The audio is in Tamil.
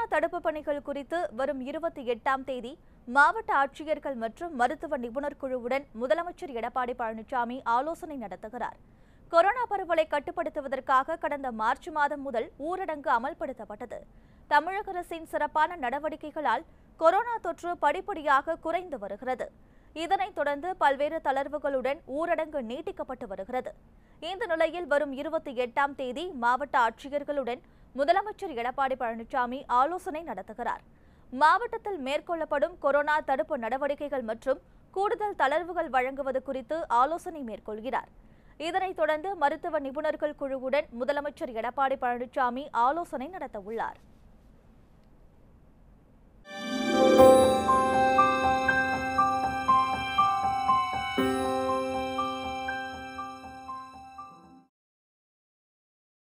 தடுப்பு பணிகள் குறித்து வரும் இருபத்தி எட்டாம் தேதி மாவட்ட ஆட்சியர்கள் மற்றும் மருத்துவ நிபுணர் குழுவுடன் முதலமைச்சர் எடப்பாடி பழனிசாமி ஆலோசனை நடத்துகிறார் கொரோனா பரவலை கட்டுப்படுத்துவதற்காக கடந்த மார்ச் மாதம் முதல் ஊரடங்கு அமல்படுத்தப்பட்டது தமிழக அரசின் சிறப்பான நடவடிக்கைகளால் கொரோனா தொற்று படிப்படியாக குறைந்து வருகிறது இதனைத் தொடர்ந்து பல்வேறு தளர்வுகளுடன் ஊரடங்கு நீட்டிக்கப்பட்டு வருகிறது இந்த நிலையில் வரும் இருபத்தி எட்டாம் தேதி மாவட்ட ஆட்சியர்களுடன் முதலமைச்சர் எடப்பாடி பழனிசாமி ஆலோசனை நடத்துகிறார் மாவட்டத்தில் மேற்கொள்ளப்படும் கொரோனா தடுப்பு நடவடிக்கைகள் மற்றும் கூடுதல் தளர்வுகள் வழங்குவது குறித்து ஆலோசனை மேற்கொள்கிறார் இதனைத் தொடர்ந்து மருத்துவ நிபுணர்கள் குழுவுடன் முதலமைச்சர் எடப்பாடி பழனிசாமி ஆலோசனை நடத்த உள்ளார்